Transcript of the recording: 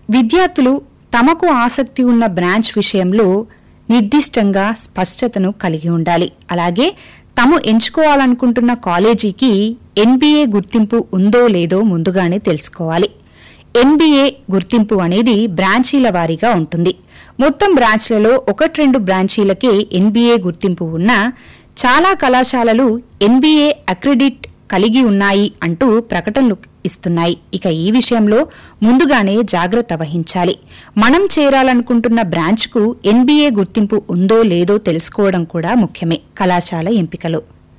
విద్యార్థులు తమకు ఆసక్తి ఉన్న బ్రాంచ్ విషయంలో నిర్దిష్టంగా స్పష్టతను కలిగి ఉండాలి అలాగే తాము ఎంచుకోవాలనుకుంటున్న కాలేజీకి ఎన్బీఏ గుర్తింపు ఉందో లేదో ముందుగానే తెలుసుకోవాలి ఎన్బీఏ గుర్తింపు అనేది బ్రాంచీల వారీగా ఉంటుంది మొత్తం బ్రాంచ్లలో ఒకటి రెండు బ్రాంచీలకే ఎన్బీఏ గుర్తింపు ఉన్నా చాలా కళాశాలలు ఎన్బీఏ అక్రెడిట్ కలిగి ఉన్నాయి అంటూ ప్రకటనలు ఇస్తున్నాయి ఇక ఈ విషయంలో ముందుగానే జాగ్రత్త వహించాలి మనం చేరాలనుకుంటున్న బ్రాంచ్కు ఎన్బీఏ గుర్తింపు ఉందో లేదో తెలుసుకోవడం కూడా ముఖ్యమే కళాశాల ఎంపికలో